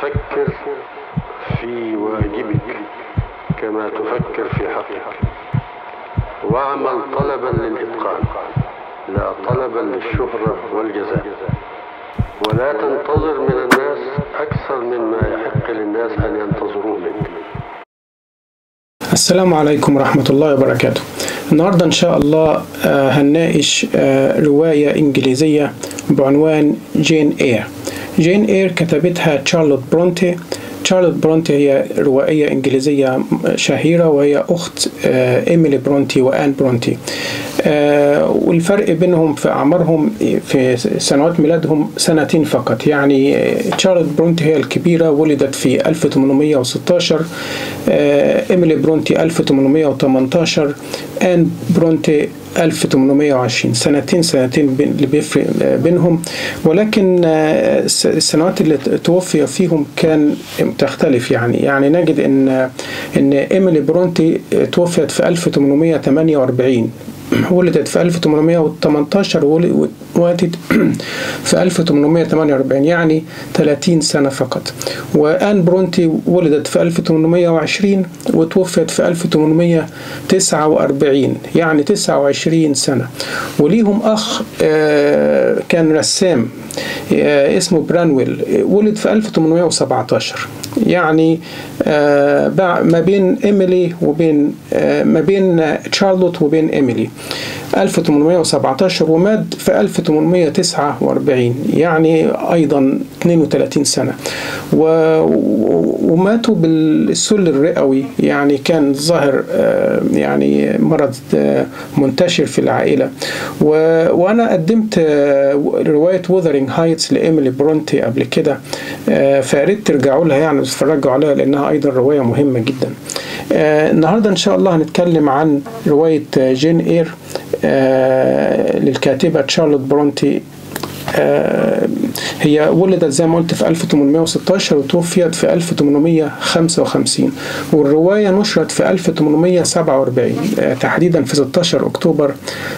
فكر في واجبك كما تفكر في حقك واعمل طلبا للإتقان لا طلبا للشهرة والجزاء ولا تنتظر من الناس أكثر مما يحق للناس أن ينتظروه منك السلام عليكم ورحمة الله وبركاته النهاردة إن شاء الله آه، هنناقش آه، رواية إنجليزية بعنوان جين إير جين إير كتبتها تشارلوت برونتي تشارلوت برونتي هي روائية إنجليزية شهيرة وهي أخت آه، إيميلي برونتي وآن برونتي آه، والفرق بينهم في أعمارهم في سنوات ميلادهم سنتين فقط يعني آه، تشارلوت برونتي هي الكبيرة ولدت في 1816 آه، إيميلي برونتي 1818 آن برونتي 1820 سنتين سنتين بين- اللي بيفرق آه، بينهم ولكن آه، الس- السنوات اللي توفي فيهم كان تختلف يعني يعني نجد ان ان ايميلي برونتي توفيت في 1848 ولدت في 1818 وول- وماتت في 1848 يعني 30 سنة فقط وآن برونتي ولدت في 1820 وتوفيت في 1849 يعني 29 سنة وليهم أخ آه، كان رسام آه، اسمه برانويل آه، ولد في 1817 يعني آه، بع- ما بين إيميلي وبين آه، ما بين تشارلوت وبين إيميلي 1817 ومات في 1849 يعني أيضا 32 سنة و- و- وماتوا بالسل الرئوي يعني كان ظاهر آه، يعني مرض آه، منتشر في العائلة و- وأنا قدمت آه، رواية وذرينج هايتس لإيميلي برونتي قبل كده آه، فياريت ترجعوا لها يعني تتفرجوا عليها لأنها أيضا رواية مهمة جدا آه، النهاردة إن شاء الله هنتكلم عن رواية آه، جين إير آه، للكاتبة تشارلوت برونتي آه، هي ولدت زي ما قلت في 1816 وتوفيت في 1855 والرواية نشرت في 1847 آه، تحديدا في 16 أكتوبر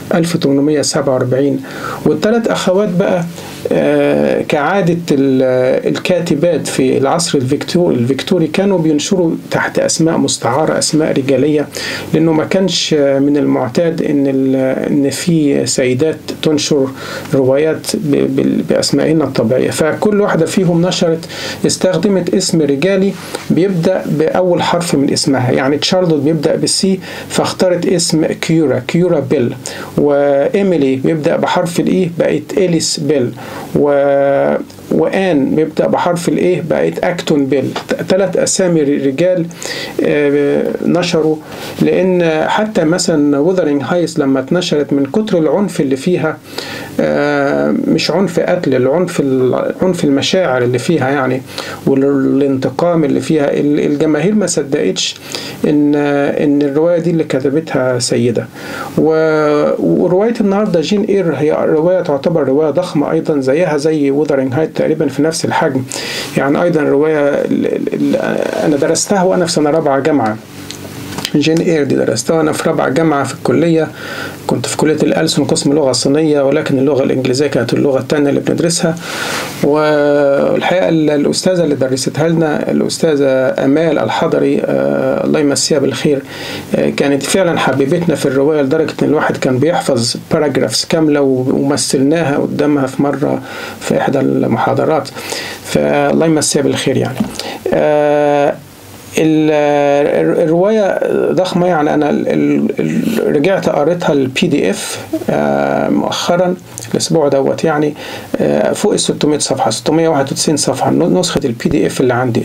1847 والثلاث أخوات بقى آه، كعادة ال- الكاتبات في العصر الفيكتوري الفيكتوري كانوا بينشروا تحت أسماء مستعارة أسماء رجالية لأنه ما كانش آه، من المعتاد إن ال- إن في سيدات تنشر روايات ب- بال- بأسمائهن الطبيعية فكل واحدة فيهم نشرت استخدمت اسم رجالي بيبدأ بأول حرف من اسمها يعني تشارلوت بيبدأ بالسي فاختارت اسم كيورا كيورا بيل وإيميلي بيبدأ بحرف الإي بقت إليس بيل و وآن بيبدأ بحرف الإيه بقت أكتون بيل ثلاث أسامي رجال آه، نشروا لأن حتى مثلا وذرينج هايس لما اتنشرت من كتر العنف اللي فيها آه، مش عنف قتل العنف عنف المشاعر اللي فيها يعني والانتقام اللي فيها ال- الجماهير ما صدقتش ان ان الروايه دي اللي كتبتها سيده و- وروايه النهارده جين اير هي روايه تعتبر روايه ضخمه ايضا زيها زي وذرينج هايت تقريبا في نفس الحجم يعني ايضا روايه ال- ال- انا درستها وانا في سنه رابعه جامعه جين اير دي درستها وانا في رابعه جامعه في الكليه كنت في كليه الألسن قسم لغه صينيه ولكن اللغه الانجليزيه كانت اللغه الثانيه اللي بندرسها والحقيقه ال- الاستاذه اللي درستها لنا الاستاذه امال الحضري آه الله يمسيها بالخير آه كانت فعلا حببتنا في الروايه لدرجه ان الواحد كان بيحفظ باراجرافز كامله ومثلناها قدامها في مره في احدى المحاضرات فالله يمسيها بالخير يعني آه ال- الرواية ضخمة يعني أنا ال- ال- رجعت قريتها البي دي اف مؤخرا الأسبوع دوت يعني آه، فوق ال 600 صفحة 691 صفحة نسخة البي دي اف اللي عندي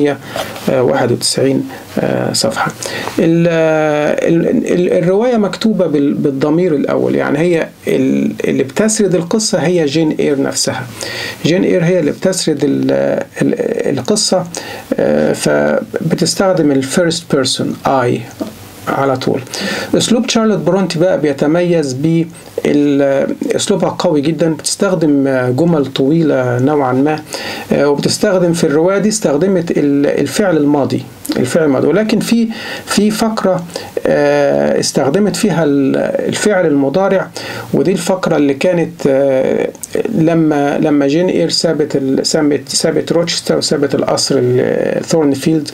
691 آه، صفحة ال- ال- ال- الرواية مكتوبة بال- بالضمير الأول يعني هي ال- اللي بتسرد القصة هي جين اير نفسها جين اير هي اللي بتسرد ال- ال- القصة آه، فبتستخدم الفيرست بيرسون اي على طول اسلوب شارلوت برونتي بقى بيتميز ب اسلوبها قوي جدا بتستخدم جمل طويله نوعا ما وبتستخدم في الروايه دي استخدمت الفعل الماضي الفعل الماضي ولكن في في فقره استخدمت فيها الفعل المضارع ودي الفقره اللي كانت لما لما جين اير سابت سابت سابت روتشستر وسابت القصر ثورنفيلد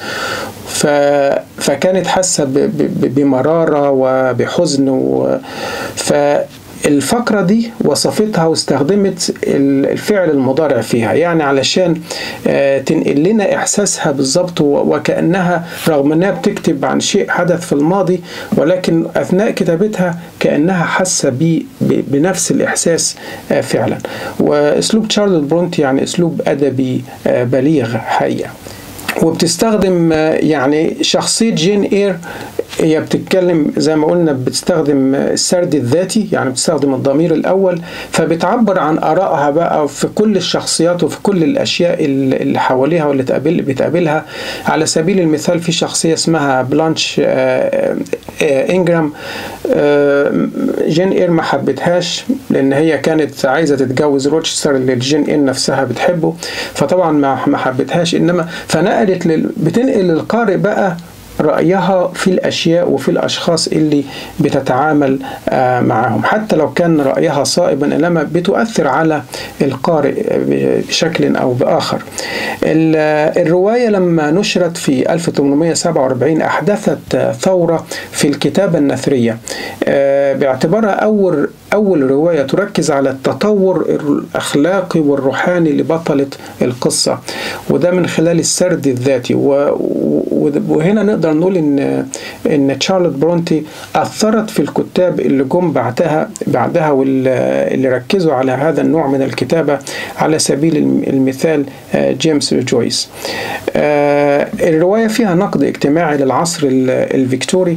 فكانت حاسه بمراره وبحزن و ف الفقرة دي وصفتها واستخدمت الفعل المضارع فيها يعني علشان تنقل لنا إحساسها بالظبط وكأنها رغم أنها بتكتب عن شيء حدث في الماضي ولكن أثناء كتابتها كأنها حاسة بنفس الإحساس فعلا وأسلوب تشارلز برونت يعني أسلوب أدبي بليغ حقيقة وبتستخدم يعني شخصية جين إير هي بتتكلم زي ما قلنا بتستخدم السرد الذاتي يعني بتستخدم الضمير الأول فبتعبر عن آرائها بقى في كل الشخصيات وفي كل الأشياء اللي حواليها واللي تقابل بتقابلها على سبيل المثال في شخصية اسمها بلانش إنجرام جين إير ما حبتهاش لأن هي كانت عايزة تتجوز روتشستر اللي جين إير نفسها بتحبه فطبعا ما حبتهاش إنما فنقلت لل... بتنقل للقارئ بقى رأيها في الأشياء وفي الأشخاص اللي بتتعامل معهم حتى لو كان رأيها صائبا إنما بتؤثر على القارئ بشكل أو بآخر الرواية لما نشرت في 1847 أحدثت ثورة في الكتابة النثرية باعتبارها أول أول رواية تركز على التطور الأخلاقي والروحاني لبطلة القصة وده من خلال السرد الذاتي وهنا نقدر نقول إن إن تشارلوت برونتي أثرت في الكتاب اللي جم بعدها بعدها واللي ركزوا على هذا النوع من الكتابة على سبيل المثال جيمس جويس الرواية فيها نقد اجتماعي للعصر الفيكتوري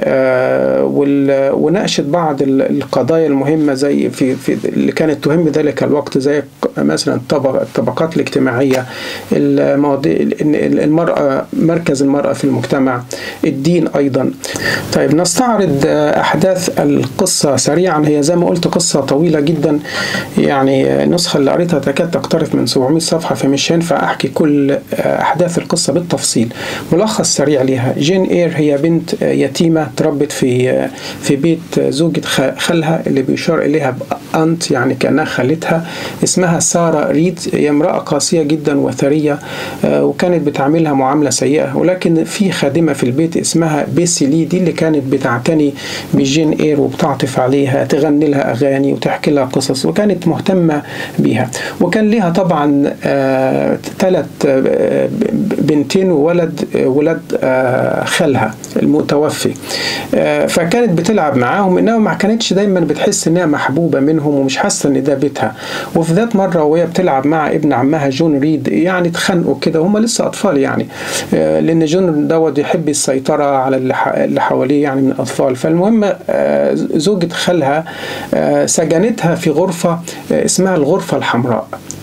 وناقشت بعض القضايا المهمة زي في, في اللي كانت تهم ذلك الوقت زي مثلا الطبق الطبقات الاجتماعية المواضيع المرأة مركز المرأة في المجتمع الدين أيضا طيب نستعرض أحداث القصة سريعا هي زي ما قلت قصة طويلة جدا يعني النسخة اللي قريتها تكاد تقترب من 700 صفحة فمش هينفع أحكي كل أحداث القصة بالتفصيل ملخص سريع ليها جين إير هي بنت يتيمة تربت في في بيت زوجة خالها اللي بيشار إليها بأنت يعني كأنها خالتها اسمها سارة ريد هي امرأة قاسية جدا وثرية وكانت بتعاملها معاملة سيئة ولكن في خادمة في البيت اسمها بيسي لي دي اللي كانت بتعتني بجين إير وبتعطف عليها تغني لها أغاني وتحكي لها قصص وكانت مهتمة بيها وكان لها طبعا ثلاث بنتين وولد ولد خالها المتوفي فكانت بتلعب معاهم انها ما كانتش دايما بتحس انها محبوبه منهم ومش حاسه ان ده بيتها وفي ذات مره وهي بتلعب مع ابن عمها جون ريد يعني اتخانقوا كده وهم لسه اطفال يعني لان جون دوت يحب السيطره على اللي حواليه يعني من الاطفال فالمهم زوجة خالها سجنتها في غرفه اسمها الغرفه الحمراء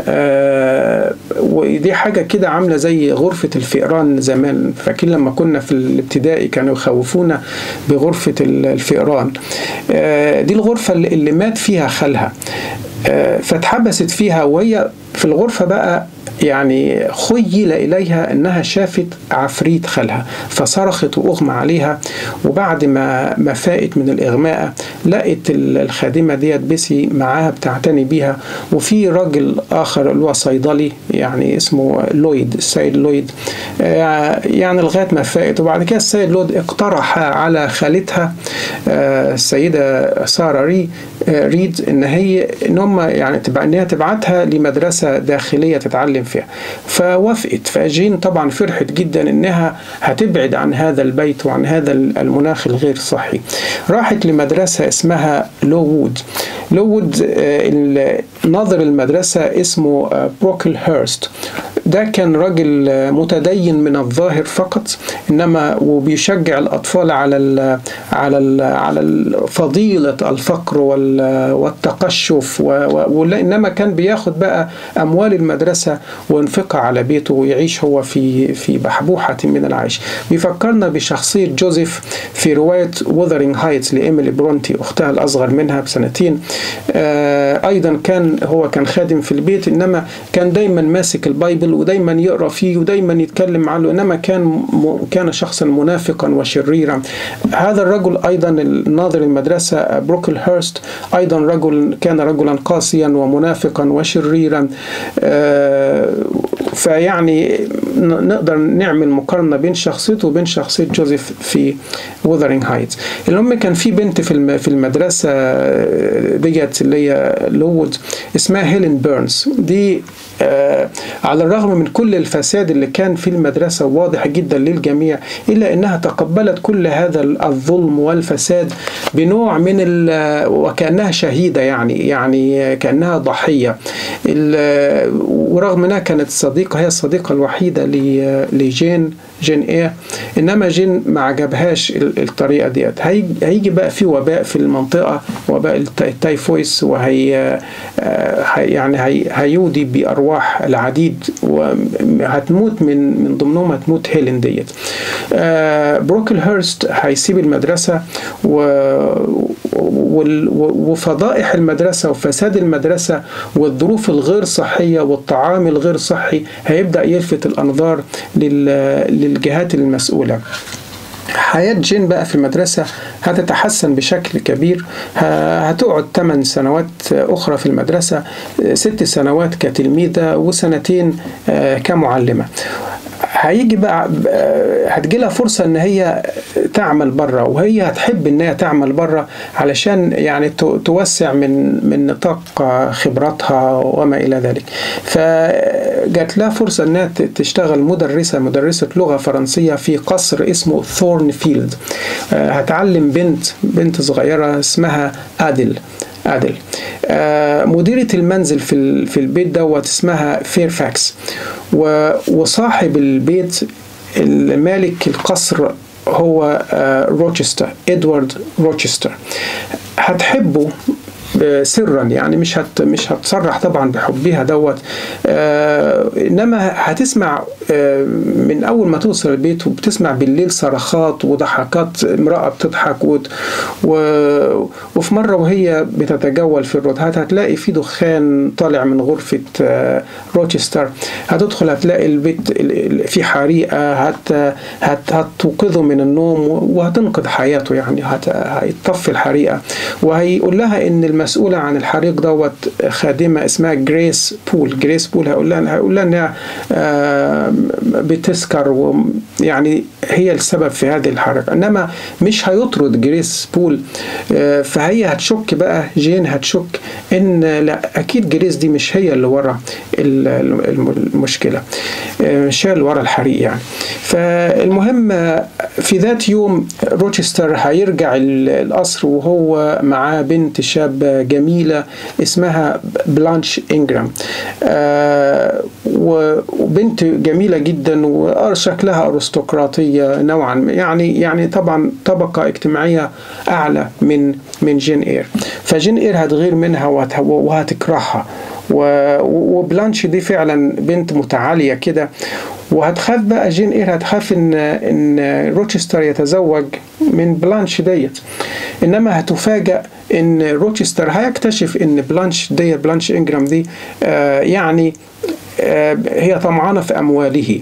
ودي حاجه كده عامله زي غرفه الفئران زمان فاكرين لما كنا في الابتدائي كانوا يخوفونا بغرفه الفئران دي الغرفه اللي مات فيها خالها فاتحبست فيها وهي في الغرفه بقى يعني خيل إليها أنها شافت عفريت خالها فصرخت وأغمى عليها وبعد ما ما فاقت من الإغماء لقت الخادمة ديت بيسي معاها بتعتني بيها وفي راجل آخر اللي هو صيدلي يعني اسمه لويد السيد لويد يعني لغاية ما فاقت وبعد كده السيد لويد اقترح على خالتها السيدة سارة ري ريد ان هي ان هم يعني تبع ان هي تبعتها لمدرسه داخليه تتعلم فيها فوافقت فجين طبعا فرحت جدا انها هتبعد عن هذا البيت وعن هذا المناخ الغير صحي راحت لمدرسه اسمها لو وود لوود ناظر المدرسة اسمه بروكل هيرست ده كان راجل متدين من الظاهر فقط انما وبيشجع الاطفال على ال على ال على فضيله الفقر والتقشف وانما كان بياخد بقى اموال المدرسه وينفقها على بيته ويعيش هو في في بحبوحه من العيش بيفكرنا بشخصيه جوزيف في روايه وذرينج هايتس لإيميلي برونتي اختها الاصغر منها بسنتين ايضا كان هو كان خادم في البيت انما كان دايما ماسك البايبل ودايما يقرا فيه ودايما يتكلم عنه انما كان كان شخصا منافقا وشريرا هذا الرجل ايضا الناظر المدرسه بروكل هيرست ايضا رجل كان رجلا قاسيا ومنافقا وشريرا فيعني نقدر نعمل مقارنه بين شخصيته وبين شخصيه جوزيف في وذرينج هايتس المهم كان في بنت في في المدرسه ديت اللي هي لود اسمها هيلين بيرنز دي آه على الرغم من كل الفساد اللي كان في المدرسة واضح جدا للجميع إلا أنها تقبلت كل هذا الظلم والفساد بنوع من وكأنها شهيدة يعني يعني كأنها ضحية ورغم أنها كانت صديقة هي الصديقة الوحيدة لجين جين ايه انما جين ما عجبهاش الطريقه ديت هيجي بقى في وباء في المنطقه وباء التايفويس وهي يعني هي هيودي بارواح العديد وهتموت من من ضمنهم هتموت هيلين ديت بروكل هيرست هيسيب المدرسه و وفضائح المدرسة وفساد المدرسة والظروف الغير صحية والطعام الغير صحي هيبدأ يلفت الأنظار للجهات المسؤولة حياة جين بقى في المدرسة هتتحسن بشكل كبير هتقعد 8 سنوات أخرى في المدرسة ست سنوات كتلميذة وسنتين كمعلمة هيجي بقى هتجي لها فرصه ان هي تعمل بره وهي هتحب ان هي تعمل بره علشان يعني توسع من من نطاق خبراتها وما الى ذلك فجات لها فرصه انها تشتغل مدرسه مدرسه لغه فرنسيه في قصر اسمه ثورن فيلد هتعلم بنت بنت صغيره اسمها ادل عادل آه مديرة المنزل في في البيت دوت اسمها فيرفاكس وصاحب البيت المالك القصر هو آه روتشستر ادوارد روتشستر هتحبه سرا يعني مش هت مش هتصرح طبعا بحبها دوت آه انما هتسمع آه من اول ما توصل البيت وبتسمع بالليل صرخات وضحكات امراه بتضحك وت و وفي مره وهي بتتجول في الروتهات هتلاقي في دخان طالع من غرفه آه روتشستر هتدخل هتلاقي البيت في حريقه هت هت هتوقظه من النوم وهتنقذ حياته يعني هت هيطفي الحريقه وهيقول لها ان المسؤولة عن الحريق دوت خادمة اسمها جريس بول جريس بول هقول لها هقول لها انها بتسكر ويعني هي السبب في هذه الحريقة انما مش هيطرد جريس بول فهي هتشك بقى جين هتشك ان لا اكيد جريس دي مش هي اللي ورا المشكلة مش هي اللي ورا الحريق يعني فالمهم في ذات يوم روتشستر هيرجع القصر وهو معاه بنت شابة جميلة اسمها بلانش إنجرام آه وبنت جميلة جدا وشكلها أرستقراطية نوعا يعني يعني طبعا طبقة اجتماعية أعلى من من جين إير فجين إير هتغير منها وهتكرهها وبلانش دي فعلا بنت متعالية كده وهتخاف بقى جين اير هتخاف ان ان روتشستر يتزوج من بلانش ديت انما هتفاجأ ان روتشستر هيكتشف ان بلانش دي بلانش انجرام دي آه يعني آه هي طمعانه في امواله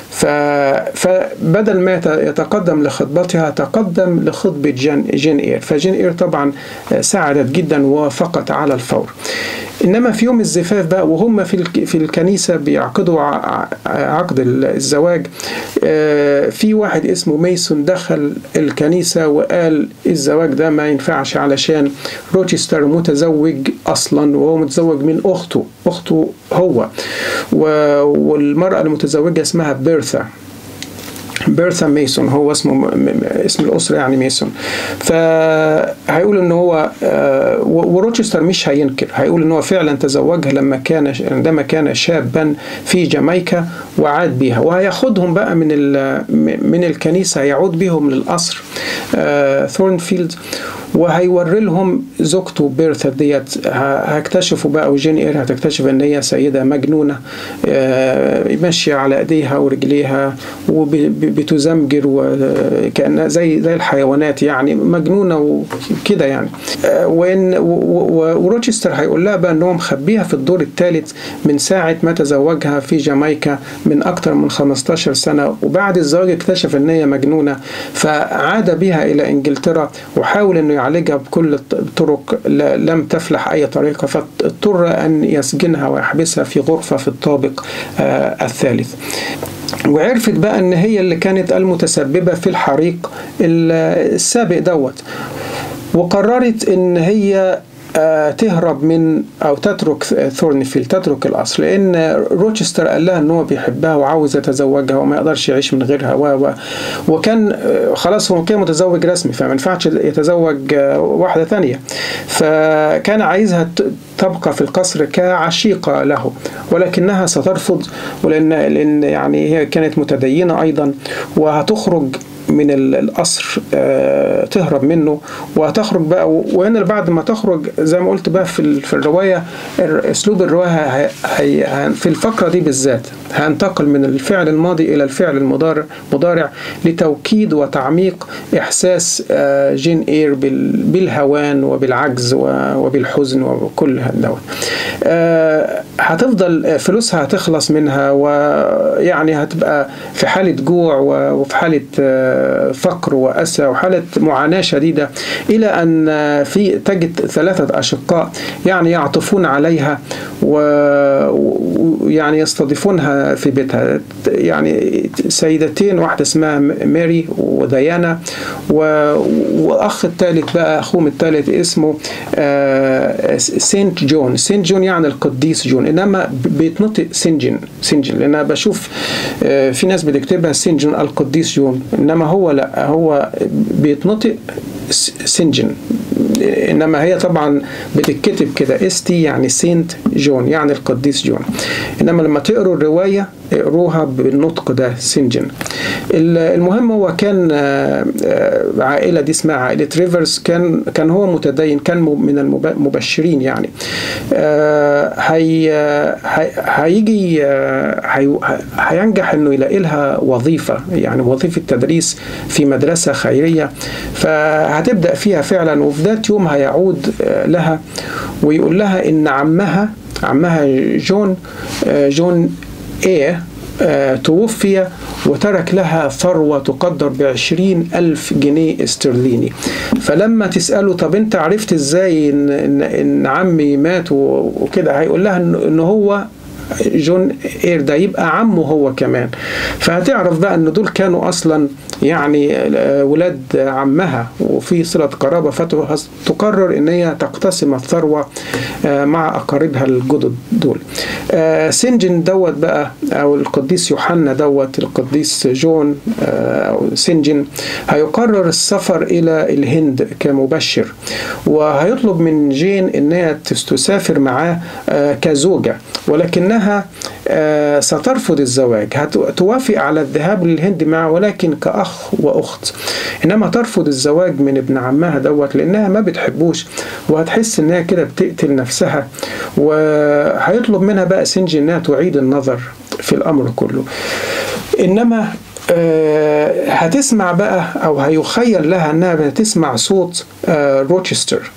فبدل ما يتقدم لخطبتها تقدم لخطبة جين, جين إير فجين إير طبعا ساعدت جدا ووافقت على الفور انما في يوم الزفاف بقى وهم في في الكنيسه بيعقدوا عقد الزواج في واحد اسمه ميسون دخل الكنيسه وقال الزواج ده ما ينفعش علشان روتشستر متزوج اصلا وهو متزوج من اخته اخته هو والمراه المتزوجه اسمها بيرثا بيرثا ميسون هو اسمه اسم الأسرة يعني ميسون فهيقول إن هو وروتشستر مش هينكر هيقول إن هو فعلا تزوجها لما كان عندما كان شابا في جامايكا وعاد بيها وهياخدهم بقى من من الكنيسة هيعود بيهم للقصر ثورنفيلد وهيوري لهم زوجته بيرثا ديت هيكتشفوا بقى وجين اير هتكتشف ان هي سيده مجنونه ماشيه على ايديها ورجليها وبتزمجر وكانها زي زي الحيوانات يعني مجنونه وكده يعني وان وروتشستر هيقول لها بقى ان هو مخبيها في الدور الثالث من ساعه ما تزوجها في جامايكا من اكثر من 15 سنه وبعد الزواج اكتشف ان هي مجنونه فعاد بها الى انجلترا وحاول انه يعالجها بكل الطرق لم تفلح أي طريقة فاضطر أن يسجنها ويحبسها في غرفة في الطابق الثالث وعرفت بقى ان هي اللي كانت المتسببه في الحريق السابق دوت وقررت ان هي تهرب من او تترك ثورنفيلد تترك القصر لان روتشستر قال لها ان هو بيحبها وعاوز يتزوجها وما يقدرش يعيش من غيرها و وكان خلاص هو كان متزوج رسمي فما ينفعش يتزوج واحده ثانيه فكان عايزها تبقى في القصر كعشيقه له ولكنها سترفض ولان لان يعني هي كانت متدينه ايضا وهتخرج من القصر آه تهرب منه وهتخرج بقى وهنا بعد ما تخرج زي ما قلت بقى في, في الروايه اسلوب الروايه هي في الفقره دي بالذات هنتقل من الفعل الماضي الى الفعل المضارع مضارع لتوكيد وتعميق احساس آه جين اير بالهوان وبالعجز وبالحزن وكل دوت آه هتفضل فلوسها هتخلص منها ويعني هتبقى في حاله جوع وفي حاله فقر وأسى وحالة معاناة شديدة إلى أن في تجد ثلاثة أشقاء يعني يعطفون عليها ويعني يستضيفونها في بيتها يعني سيدتين واحدة اسمها ماري وديانا وأخ الثالث بقى أخوهم الثالث اسمه سينت جون سينت جون يعني القديس جون إنما بيتنطق سنجن سنجن لأن أنا بشوف في ناس بتكتبها سنجن القديس جون انما هو لا هو بيتنطق سنجن انما هي طبعا بتتكتب كده اس تي يعني سينت جون يعني القديس جون انما لما تقروا الروايه اقروها بالنطق ده سنجن المهم هو كان عائله دي اسمها عائله ريفرز كان كان هو متدين كان من المبشرين يعني هي هيجي هينجح انه يلاقي لها وظيفه يعني وظيفه تدريس في مدرسه خيريه فهتبدا فيها فعلا وفي ذات يوم هيعود لها ويقول لها ان عمها عمها جون جون ايه توفي وترك لها ثروة تقدر بعشرين ألف جنيه استرليني فلما تسأله طب أنت عرفت إزاي إن, إن, إن عمي مات وكده هيقول لها إن هو جون اير ده يبقى عمه هو كمان فهتعرف بقى ان دول كانوا اصلا يعني ولاد عمها وفي صلة قرابة فتقرر ان هي تقتسم الثروة مع اقاربها الجدد دول سنجن دوت بقى او القديس يوحنا دوت القديس جون او سنجن هيقرر السفر الى الهند كمبشر وهيطلب من جين انها تسافر معاه كزوجة ولكنها انها سترفض الزواج توافق على الذهاب للهند معه ولكن كأخ وأخت إنما ترفض الزواج من ابن عمها دوت لأنها ما بتحبوش وهتحس إنها كده بتقتل نفسها وهيطلب منها بقى سنجي إنها تعيد النظر في الأمر كله إنما هتسمع بقى أو هيخيل لها إنها بتسمع صوت روتشستر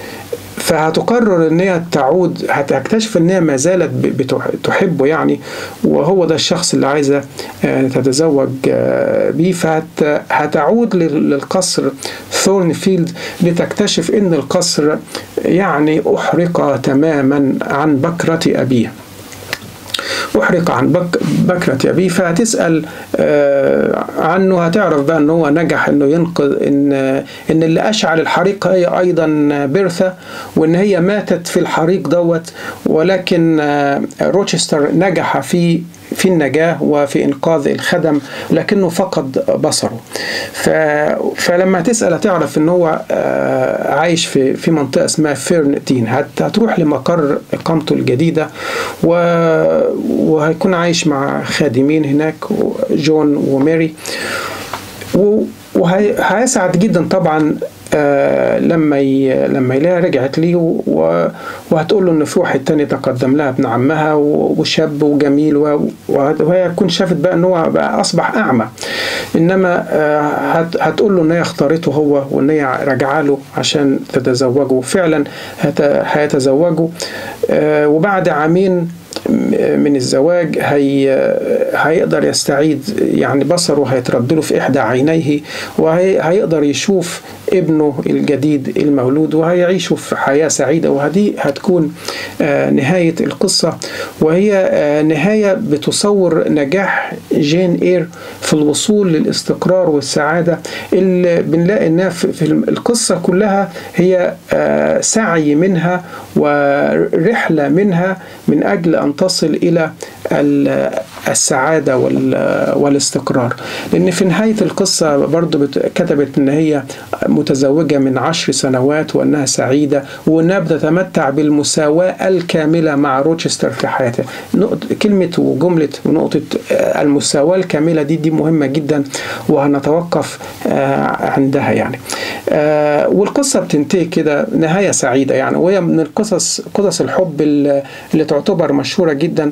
فهتقرر ان هي تعود هتكتشف ان هي ما زالت بتحبه يعني وهو ده الشخص اللي عايزه تتزوج بيه فهتعود للقصر ثورنفيلد لتكتشف ان القصر يعني احرق تماما عن بكره ابيه أحرق عن بك بكرة أبيه فهتسأل عنه هتعرف بقى أنه هو نجح أنه ينقذ إن إن اللي أشعل الحريق هي أيضا بيرثا وإن هي ماتت في الحريق دوت ولكن روتشستر نجح في في النجاة وفي إنقاذ الخدم لكنه فقد بصره ف... فلما تسأل هتعرف إن هو عايش في في منطقة اسمها فيرن دين هتروح لمقر إقامته الجديدة و... وهيكون عايش مع خادمين هناك جون وماري و... وهيسعد جدا طبعا آه لما ي... لما يلاقيها رجعت ليه و... وهتقول له ان في واحد تاني تقدم لها ابن عمها وشاب وجميل و... وهي تكون شافت بقى ان هو بقى اصبح اعمى انما آه هت... هتقول له ان هي اختارته هو وان هي راجعه له عشان تتزوجوا فعلا هت... هيتزوجوا آه وبعد عامين من الزواج هي هيقدر يستعيد يعني بصره هيترد له في إحدى عينيه وهيقدر يشوف ابنه الجديد المولود وهيعيشوا في حياة سعيدة وهذه هتكون نهاية القصة وهي نهاية بتصور نجاح جين إير في الوصول للاستقرار والسعادة اللي بنلاقي إنها في القصة كلها هي سعي منها ورحلة منها من أجل أن تصل إلى السعادة والاستقرار لأن في نهاية القصة برضو كتبت أن هي متزوجة من عشر سنوات وأنها سعيدة وأنها بتتمتع بالمساواة الكاملة مع روتشستر في حياتها كلمة وجملة ونقطة المساواة الكاملة دي دي مهمة جدا وهنتوقف عندها يعني والقصة بتنتهي كده نهاية سعيدة يعني وهي من القصص قصص الحب اللي تعتبر مشهورة جدا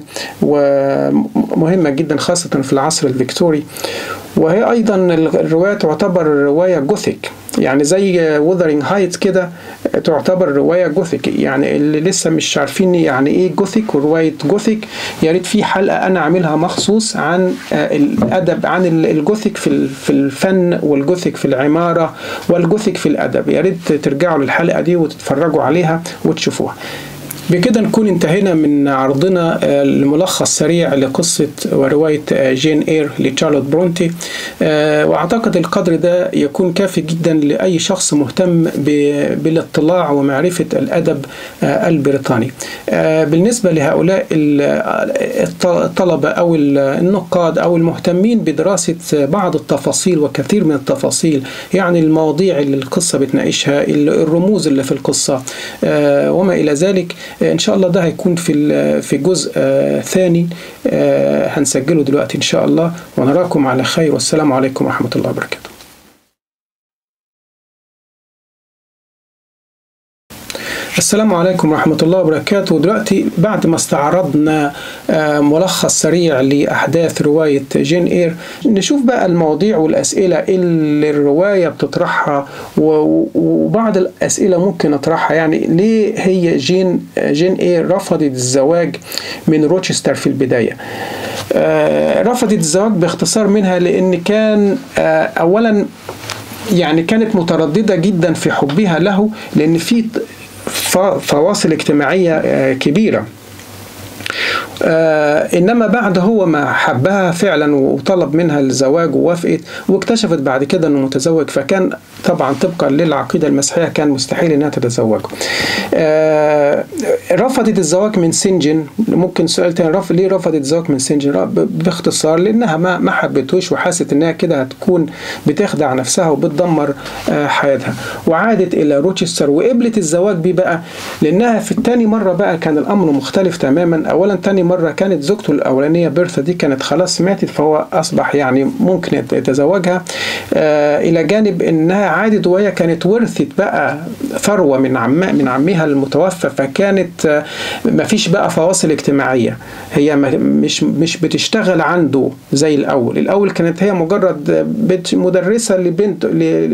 ومهمة جدا خاصة في العصر الفيكتوري وهي أيضا الرواية تعتبر رواية جوثيك يعني زي وذرينج هايتس كده تعتبر رواية جوثيك يعني اللي لسه مش عارفين يعني ايه جوثيك ورواية جوثيك يا ريت في حلقة أنا عاملها مخصوص عن الأدب عن الجوثيك في في الفن والجوثيك في العمارة والجوثيك في الأدب يا ريت ترجعوا للحلقة دي وتتفرجوا عليها وتشوفوها بكده نكون انتهينا من عرضنا الملخص سريع لقصة ورواية جين اير لتشارلوت برونتي واعتقد القدر ده يكون كافي جدا لأي شخص مهتم بالاطلاع ومعرفة الأدب البريطاني بالنسبة لهؤلاء الطلبة أو النقاد أو المهتمين بدراسة بعض التفاصيل وكثير من التفاصيل يعني المواضيع اللي القصة بتناقشها الرموز اللي في القصة وما إلى ذلك ان شاء الله ده هيكون في في جزء ثاني هنسجله دلوقتي ان شاء الله ونراكم على خير والسلام عليكم ورحمه الله وبركاته السلام عليكم ورحمة الله وبركاته دلوقتي بعد ما استعرضنا ملخص سريع لأحداث رواية جين إير نشوف بقى المواضيع والأسئلة اللي الرواية بتطرحها وبعض الأسئلة ممكن أطرحها يعني ليه هي جين جين إير رفضت الزواج من روتشستر في البداية رفضت الزواج باختصار منها لأن كان أولا يعني كانت مترددة جدا في حبها له لأن في فواصل اجتماعية كبيرة آه انما بعد هو ما حبها فعلا وطلب منها الزواج ووافقت واكتشفت بعد كده انه متزوج فكان طبعا طبقا للعقيده المسيحيه كان مستحيل انها تتزوجه. آه رفضت الزواج من سنجن ممكن سؤال تاني رف... ليه رفضت الزواج من سنجن؟ باختصار لانها ما ما حبتهوش وحست انها كده هتكون بتخدع نفسها وبتدمر آه حياتها وعادت الى روتشستر وقبلت الزواج بيه بقى لانها في الثاني مره بقى كان الامر مختلف تماما اولا تاني مرة كانت زوجته الأولانية بيرثا دي كانت خلاص ماتت فهو أصبح يعني ممكن يتزوجها آه إلى جانب إنها عادت وهي كانت ورثت بقى ثروة من عم من عمها المتوفى فكانت آه ما فيش بقى فواصل اجتماعية هي مش مش بتشتغل عنده زي الأول الأول كانت هي مجرد مدرسة لبنت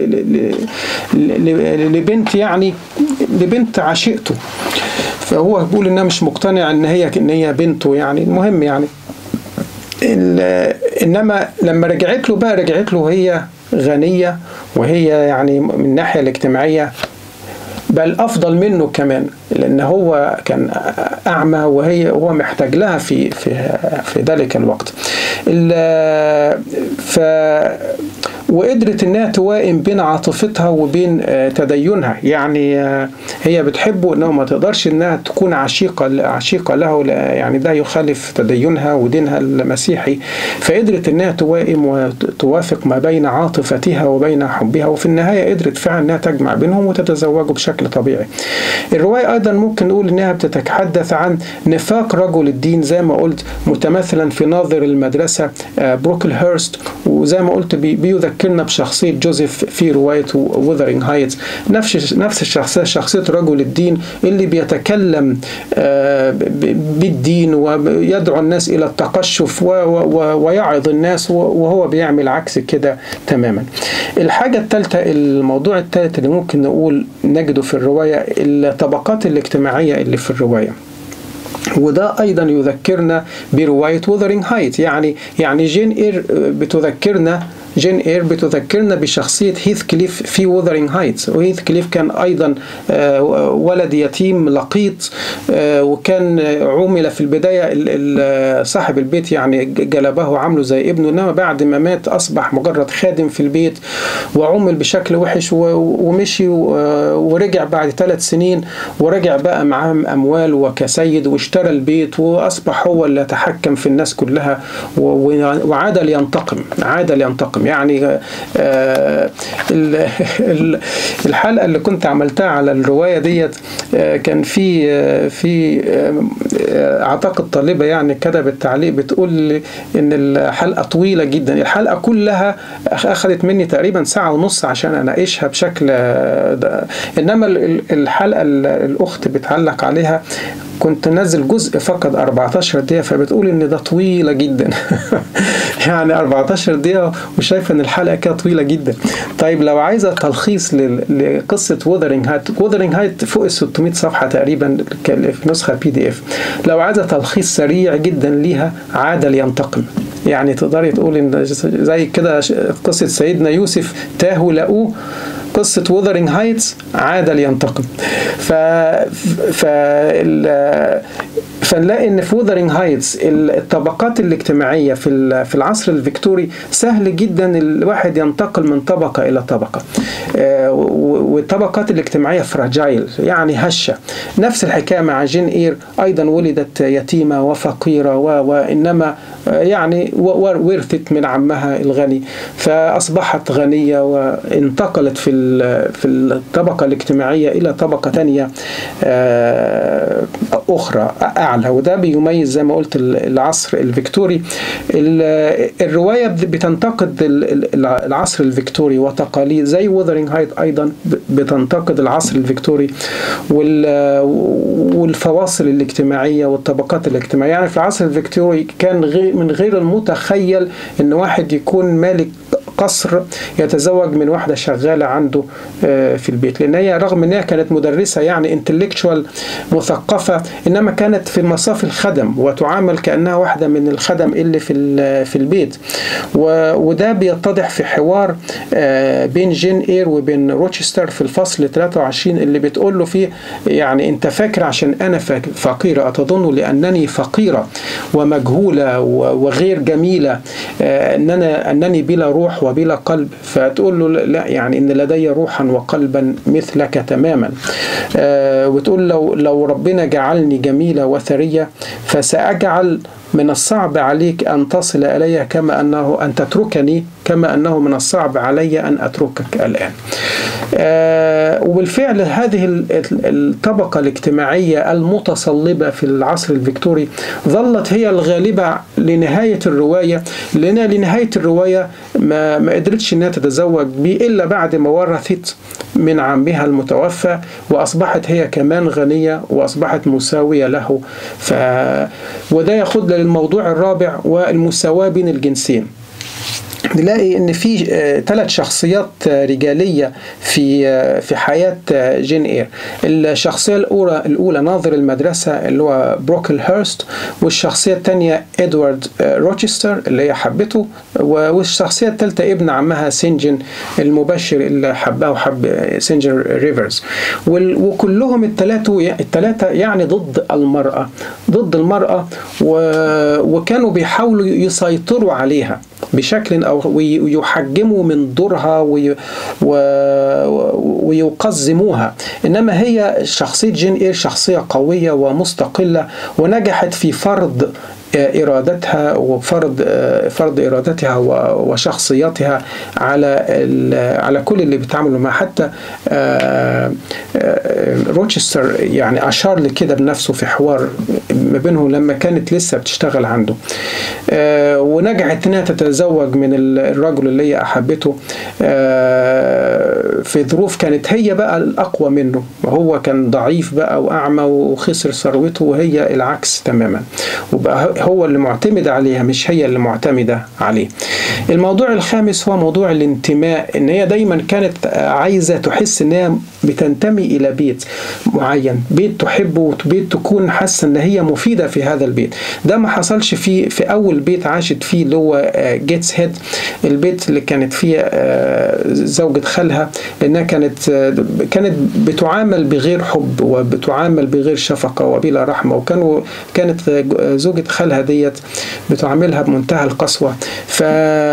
لبنت يعني لبنت عشيقته فهو بيقول انها مش مقتنع ان هي ان هي بنته يعني المهم يعني انما لما رجعت له بقى رجعت له هي غنيه وهي يعني من الناحيه الاجتماعيه بل افضل منه كمان لان هو كان اعمى وهي هو محتاج لها في في في ذلك الوقت ف وقدرت انها توائم بين عاطفتها وبين تدينها يعني هي بتحبه انه ما تقدرش انها تكون عشيقه عشيقه له يعني ده يخالف تدينها ودينها المسيحي فقدرت انها توائم وتوافق ما بين عاطفتها وبين حبها وفي النهايه قدرت فعلا انها تجمع بينهم وتتزوجوا بشكل طبيعي. الروايه ايضا ممكن نقول انها بتتحدث عن نفاق رجل الدين زي ما قلت متمثلا في ناظر المدرسه بروكل هيرست وزي ما قلت بيذكرنا بشخصيه جوزيف في روايه وذرينج هايتس نفس نفس الشخصيه شخصيه رجل الدين اللي بيتكلم بالدين ويدعو الناس الى التقشف ويعظ الناس وهو بيعمل عكس كده تماما. الحاجه الثالثه الموضوع الثالث اللي ممكن نقول نجده في الروايه الطبقات الاجتماعيه اللي في الروايه. وده ايضا يذكرنا بروايه وذرينج هايت يعني يعني جين اير بتذكرنا جين اير بتذكرنا بشخصية هيث كليف في وذرينج هايتس وهيث كليف كان أيضا ولد يتيم لقيط وكان عمل في البداية صاحب البيت يعني جلبه عمله زي ابنه إنما بعد ما مات أصبح مجرد خادم في البيت وعمل بشكل وحش ومشي ورجع بعد ثلاث سنين ورجع بقى معاه أموال وكسيد واشترى البيت وأصبح هو اللي يتحكم في الناس كلها وعاد لينتقم عاد لينتقم يعني الحلقه اللي كنت عملتها على الروايه ديت كان في في اعتقد طالبه يعني كتبت تعليق بتقول ان الحلقه طويله جدا الحلقه كلها اخذت مني تقريبا ساعه ونص عشان اناقشها بشكل انما الحلقه الاخت بتعلق عليها كنت نزل جزء فقط 14 دقيقة فبتقول إن ده طويلة جدا يعني 14 دقيقة وشايفة إن الحلقة كده طويلة جدا طيب لو عايزة تلخيص لقصة وذرينج هايت وذرينج هايت فوق ال 600 صفحة تقريبا في نسخة بي دي اف لو عايزة تلخيص سريع جدا ليها عاد لينتقم يعني تقدري تقول ان زي كده قصة سيدنا يوسف تاهوا لقوه قصة وذرينج هايتس عاد لينتقم ف ف فنلاقي ان في وذرينج هايتس الطبقات الاجتماعيه في في العصر الفيكتوري سهل جدا الواحد ينتقل من طبقه الى طبقه والطبقات الاجتماعيه فراجايل يعني هشه نفس الحكايه مع جين اير ايضا ولدت يتيمه وفقيره وانما يعني ورثت من عمها الغني فاصبحت غنيه وانتقلت في في الطبقه الاجتماعيه الى طبقه ثانيه اخرى اعلى وده بيميز زي ما قلت العصر الفيكتوري الروايه بتنتقد العصر الفيكتوري وتقاليد زي وذرينج هايت ايضا بتنتقد العصر الفيكتوري والفواصل الاجتماعيه والطبقات الاجتماعيه يعني في العصر الفيكتوري كان من غير المتخيل ان واحد يكون مالك قصر يتزوج من واحده شغاله عنده في البيت لان هي رغم ان هي كانت مدرسه يعني انتلكشوال مثقفه انما كانت في مصاف الخدم وتعامل كانها واحده من الخدم اللي في في البيت وده بيتضح في حوار بين جين اير وبين روتشستر في الفصل 23 اللي بتقول له فيه يعني انت فاكر عشان انا فقيره اتظن لانني فقيره ومجهوله وغير جميله اننا انني بلا روح وبلا قلب فتقول له لا يعني ان لدي روحا وقلبا مثلك تماما آه وتقول لو لو ربنا جعلني جميله وثريه فساجعل من الصعب عليك ان تصل الي كما انه ان تتركني كما انه من الصعب علي ان اتركك الان. آه وبالفعل هذه الطبقه الاجتماعيه المتصلبه في العصر الفيكتوري ظلت هي الغالبه لنهايه الروايه لان لنهايه الروايه ما ما قدرتش انها تتزوج به الا بعد ما ورثت من عمها المتوفى واصبحت هي كمان غنيه واصبحت مساويه له ف وده ياخدنا للموضوع الرابع والمساواه بين الجنسين نلاقي ان في ثلاث شخصيات رجاليه في في حياه جين اير الشخصيه الاولى الاولى ناظر المدرسه اللي هو بروكل هيرست والشخصيه الثانيه ادوارد روتشستر اللي هي حبته والشخصيه الثالثه ابن عمها سينجن المبشر اللي حبها وحب سينجن ريفرز وكلهم الثلاثه الثلاثه يعني ضد المراه ضد المراه وكانوا بيحاولوا يسيطروا عليها بشكل أو ويحجموا من دورها وي ويقزموها إنما هي شخصية جين إير شخصية قوية ومستقلة ونجحت في فرض ارادتها وفرض فرض ارادتها وشخصيتها على على كل اللي بيتعاملوا معاه حتى روتشستر يعني اشار لكده بنفسه في حوار ما بينهم لما كانت لسه بتشتغل عنده ونجحت انها تتزوج من الرجل اللي هي احبته في ظروف كانت هي بقى الاقوى منه وهو كان ضعيف بقى واعمى وخسر ثروته وهي العكس تماما وبقى هو اللي معتمد عليها مش هي اللي معتمدة عليه الموضوع الخامس هو موضوع الانتماء ان هي دايما كانت عايزة تحس ان هي بتنتمي الى بيت معين بيت تحبه بيت تكون حاسة ان هي مفيدة في هذا البيت ده ما حصلش في في اول بيت عاشت فيه اللي هو جيتس هيد البيت اللي كانت فيه زوجة خالها لانها كانت كانت بتعامل بغير حب وبتعامل بغير شفقة وبلا رحمة وكانوا كانت زوجة خالها ديت بتعاملها بمنتهى القسوة ف...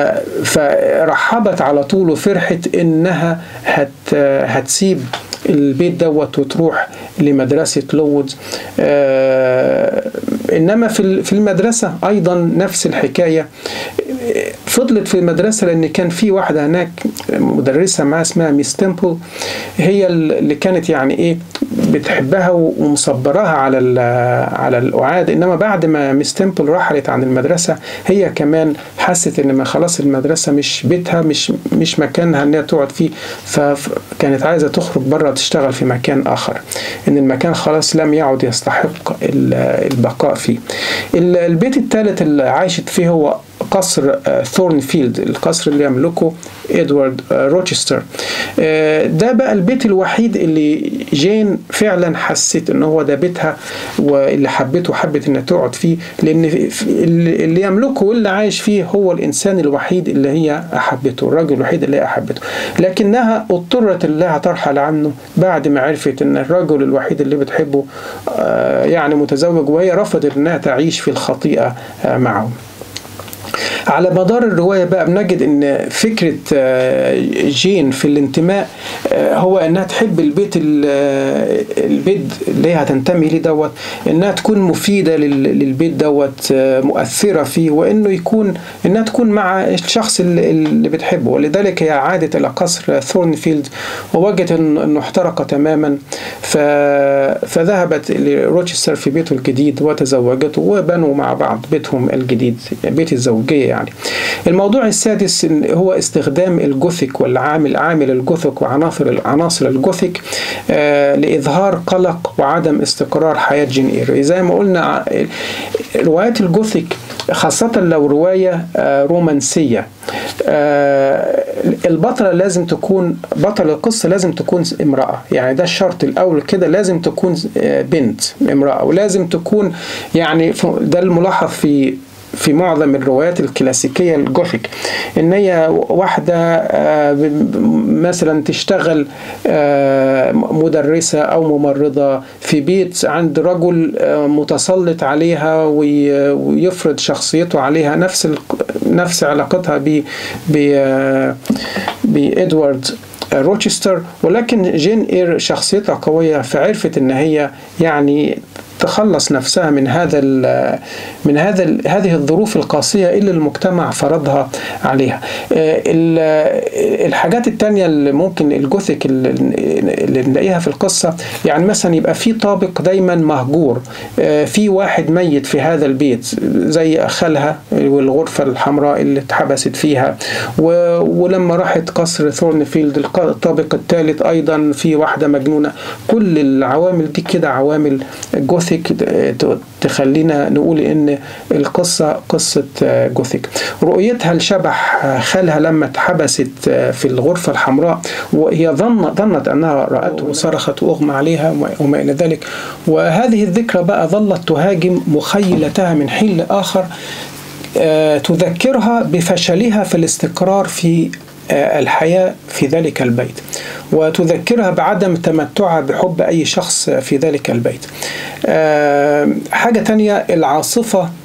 فرحبت على طول وفرحت انها هت... هتسيب البيت دوت وتروح لمدرسة لوود آه إنما في في المدرسة أيضا نفس الحكاية فضلت في المدرسة لأن كان في واحدة هناك مدرسة معاها اسمها ميس تيمبل هي اللي كانت يعني إيه بتحبها ومصبراها على على الأعاد إنما بعد ما ميس تيمبل رحلت عن المدرسة هي كمان حست إن ما خلاص المدرسة مش بيتها مش مش مكانها إنها تقعد فيه فكانت عايزة تخرج بره تشتغل في مكان آخر إن المكان خلاص لم يعد يستحق البقاء فيه البيت الثالث اللي عاشت فيه هو قصر ثورنفيلد القصر اللي يملكه ادوارد روتشستر ده بقى البيت الوحيد اللي جين فعلا حست ان هو ده بيتها واللي حبته وحبت انها تقعد فيه لان اللي يملكه واللي عايش فيه هو الانسان الوحيد اللي هي احبته الراجل الوحيد اللي هي احبته لكنها اضطرت انها ترحل عنه بعد ما عرفت ان الرجل الوحيد اللي بتحبه يعني متزوج وهي رفضت انها تعيش في الخطيئه معه على مدار الرواية بقى بنجد ان فكرة جين في الانتماء هو انها تحب البيت البيت اللي هي هتنتمي ليه دوت انها تكون مفيدة للبيت دوت مؤثرة فيه وانه يكون انها تكون مع الشخص اللي بتحبه ولذلك هي عادت الى قصر ثورنفيلد ووجدت انه احترق تماما فذهبت لروتشستر في بيته الجديد وتزوجت وبنوا مع بعض بيتهم الجديد بيت الزوجية يعني الموضوع السادس هو استخدام الجوثيك والعامل عامل الجوثيك وعناصر عناصر الجوثيك آه لإظهار قلق وعدم استقرار حياة جين إير زي ما قلنا روايات الجوثيك خاصة لو رواية آه رومانسية آه البطلة لازم تكون بطل القصة لازم تكون امرأة يعني ده الشرط الأول كده لازم تكون بنت امرأة ولازم تكون يعني ده الملاحظ في في معظم الروايات الكلاسيكية الجوثيك ان هي واحدة مثلا تشتغل مدرسة او ممرضة في بيت عند رجل متسلط عليها ويفرض شخصيته عليها نفس نفس علاقتها ب بإدوارد روتشستر ولكن جين اير شخصيتها قوية فعرفت ان هي يعني تخلص نفسها من هذا ال من هذا ال هذه الظروف القاسية اللي المجتمع فرضها عليها الحاجات التانية اللي ممكن الجوثيك اللي نلاقيها في القصة يعني مثلا يبقى في طابق دايما مهجور في واحد ميت في هذا البيت زي خالها والغرفة الحمراء اللي اتحبست فيها ولما راحت قصر ثورنفيلد الطابق الثالث أيضا في واحدة مجنونة كل العوامل دي كده عوامل جوثيك تخلينا نقول ان القصة قصة جوثيك رؤيتها لشبح خالها لما اتحبست في الغرفة الحمراء وهي ظن ظنت انها رأته وصرخت واغمى عليها وما الى ذلك وهذه الذكرى بقى ظلت تهاجم مخيلتها من حين لاخر تذكرها بفشلها في الاستقرار في الحياة في ذلك البيت وتذكرها بعدم تمتعها بحب أي شخص في ذلك البيت حاجة تانية العاصفة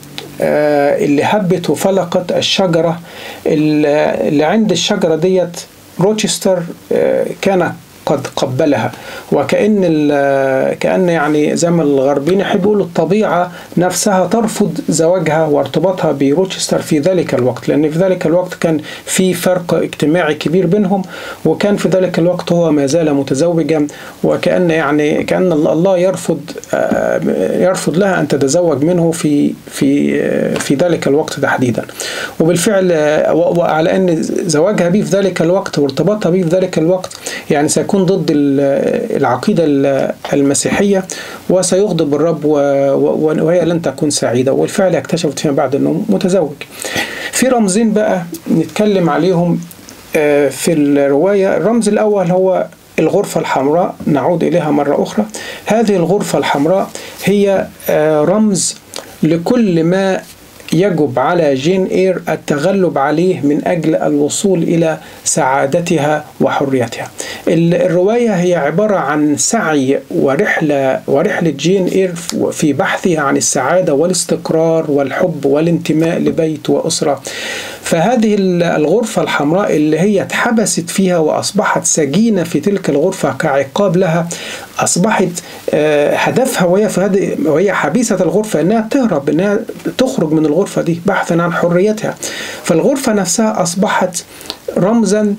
اللي هبت وفلقت الشجرة اللي عند الشجرة ديت روتشستر كان قد قبلها وكأن كأن يعني زي ما الغربيين يحبوا يقولوا الطبيعة نفسها ترفض زواجها وارتباطها بروتشستر في ذلك الوقت لأن في ذلك الوقت كان في فرق اجتماعي كبير بينهم وكان في ذلك الوقت هو ما زال متزوجا وكأن يعني كأن الله يرفض يرفض لها أن تتزوج منه في في في ذلك الوقت تحديدا وبالفعل وعلى أن زواجها به في ذلك الوقت وارتباطها به في ذلك الوقت يعني سيكون سيكون ضد العقيدة المسيحية وسيغضب الرب وهي لن تكون سعيدة والفعل اكتشفت فيما بعد أنه متزوج في رمزين بقى نتكلم عليهم في الرواية الرمز الأول هو الغرفة الحمراء نعود إليها مرة أخرى هذه الغرفة الحمراء هي رمز لكل ما يجب على جين اير التغلب عليه من اجل الوصول الى سعادتها وحريتها. الروايه هي عباره عن سعي ورحله ورحله جين اير في بحثها عن السعاده والاستقرار والحب والانتماء لبيت واسره. فهذه الغرفة الحمراء اللي هي اتحبست فيها وأصبحت سجينة في تلك الغرفة كعقاب لها أصبحت هدفها وهي في هذه وهي حبيسة الغرفة إنها تهرب إنها تخرج من الغرفة دي بحثا عن حريتها فالغرفة نفسها أصبحت رمزا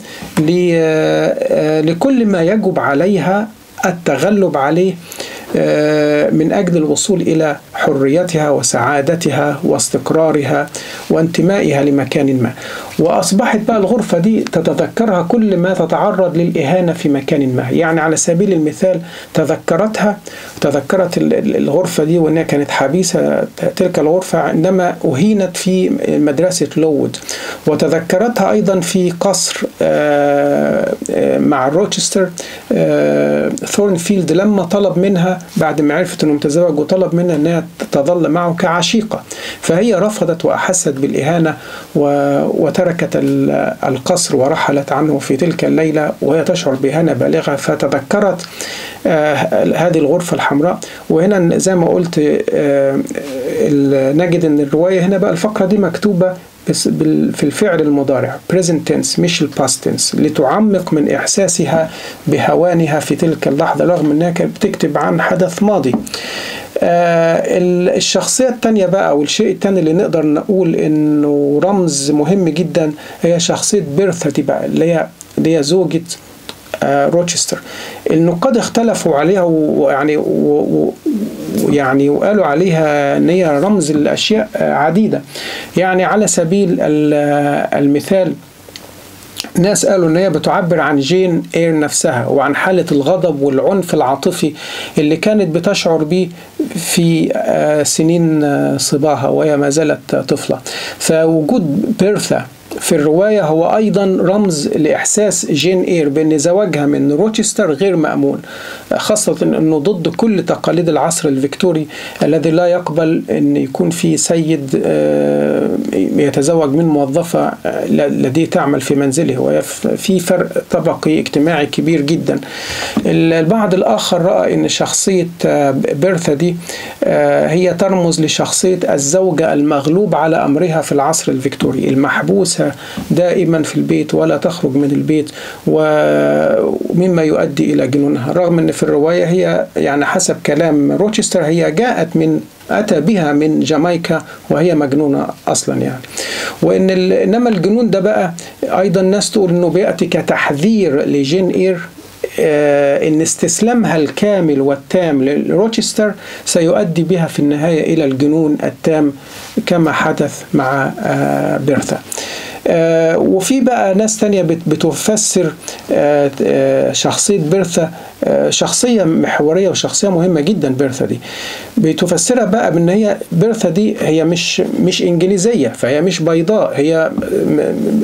لكل ما يجب عليها التغلب عليه من أجل الوصول إلى حريتها وسعادتها واستقرارها وانتمائها لمكان ما وأصبحت بقى الغرفة دي تتذكرها كل ما تتعرض للإهانة في مكان ما يعني على سبيل المثال تذكرتها تذكرت الغرفة دي وأنها كانت حبيسة تلك الغرفة عندما أهينت في مدرسة لوود وتذكرتها أيضا في قصر مع روتشستر ثورنفيلد لما طلب منها بعد ما عرفت انه متزوج وطلب منها انها تظل معه كعشيقه فهي رفضت واحست بالاهانه وتركت القصر ورحلت عنه في تلك الليله وهي تشعر باهانه بالغه فتذكرت هذه الغرفة الحمراء وهنا زي ما قلت نجد ان الرواية هنا بقى الفقرة دي مكتوبة في الفعل المضارع present tense مش الباست tense لتعمق من إحساسها بهوانها في تلك اللحظة رغم أنها كانت بتكتب عن حدث ماضي آه الشخصية التانية بقى أو الشيء التاني اللي نقدر نقول إنه رمز مهم جدا هي شخصية بيرثا دي بقى اللي هي اللي هي زوجة آه روتشستر النقاد اختلفوا عليها ويعني ويعني وقالوا عليها ان هي رمز الاشياء عديده يعني على سبيل المثال ناس قالوا ان هي بتعبر عن جين اير نفسها وعن حاله الغضب والعنف العاطفي اللي كانت بتشعر به في سنين صباها وهي ما زالت طفله فوجود بيرثا في الرواية هو أيضا رمز لإحساس جين إير بأن زواجها من روتشستر غير مأمون خاصة أنه ضد كل تقاليد العصر الفيكتوري الذي لا يقبل أن يكون في سيد يتزوج من موظفة التي تعمل في منزله وفي فرق طبقي اجتماعي كبير جدا البعض الآخر رأى أن شخصية بيرثا دي هي ترمز لشخصية الزوجة المغلوب على أمرها في العصر الفيكتوري المحبوسة دائما في البيت ولا تخرج من البيت ومما يؤدي الى جنونها رغم ان في الروايه هي يعني حسب كلام روتشستر هي جاءت من اتى بها من جامايكا وهي مجنونه اصلا يعني وان انما الجنون ده بقى ايضا ناس تقول انه بياتي كتحذير لجين اير ان استسلامها الكامل والتام لروتشستر سيؤدي بها في النهايه الى الجنون التام كما حدث مع بيرثا آه وفي بقى ناس تانية بتفسر آه آه شخصية بيرثا شخصية محورية وشخصية مهمة جدا بيرثا دي بتفسرها بقى بان هي بيرثا دي هي مش مش انجليزية فهي مش بيضاء هي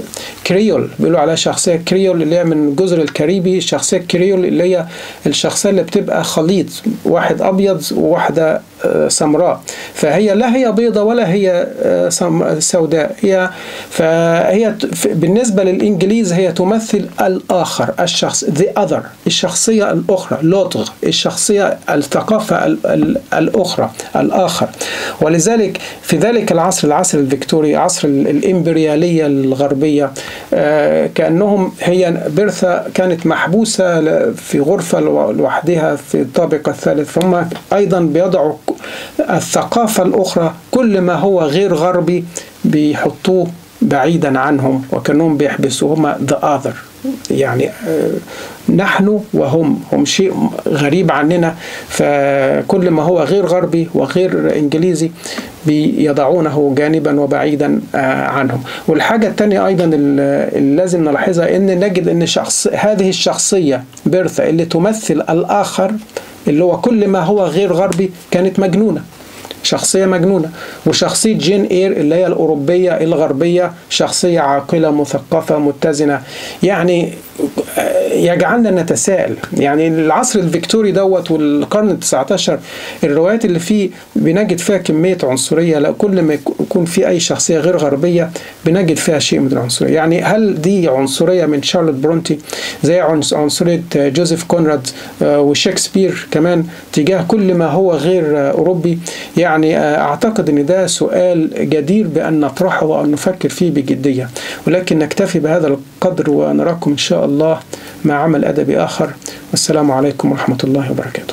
كريول بيقولوا عليها شخصية كريول اللي هي من الجزر الكاريبي الشخصية كريول اللي هي الشخصية اللي بتبقى خليط واحد أبيض وواحدة سمراء فهي لا هي بيضة ولا هي سوداء هي فهي بالنسبة للإنجليز هي تمثل الآخر الشخص the other الشخصية الأخرى لوتغ الشخصية الثقافة الأخرى الآخر ولذلك في ذلك العصر العصر الفيكتوري عصر الإمبريالية الغربية كأنهم هي بيرثا كانت محبوسة في غرفة لوحدها في الطابق الثالث فهم أيضا بيضعوا الثقافة الأخرى كل ما هو غير غربي بيحطوه بعيدا عنهم وكأنهم بيحبسوهما the other يعني نحن وهم هم شيء غريب عننا فكل ما هو غير غربي وغير انجليزي بيضعونه جانبا وبعيدا عنهم والحاجة الثانية أيضا اللي لازم نلاحظها أن نجد أن شخص هذه الشخصية بيرثا اللي تمثل الآخر اللي هو كل ما هو غير غربي كانت مجنونة شخصية مجنونة وشخصية جين إير اللي هي الأوروبية الغربية شخصية عاقلة مثقفة متزنة يعني يجعلنا نتساءل يعني العصر الفيكتوري دوت والقرن التسعة عشر الروايات اللي فيه بنجد فيها كمية عنصرية لا كل ما يكون في أي شخصية غير غربية بنجد فيها شيء من العنصرية يعني هل دي عنصرية من شارلوت برونتي زي عنصرية جوزيف كونراد وشكسبير كمان تجاه كل ما هو غير أوروبي يعني أعتقد أن ده سؤال جدير بأن نطرحه وأن نفكر فيه بجدية ولكن نكتفي بهذا القدر ونراكم إن شاء الله مع عمل أدبي آخر والسلام عليكم ورحمة الله وبركاته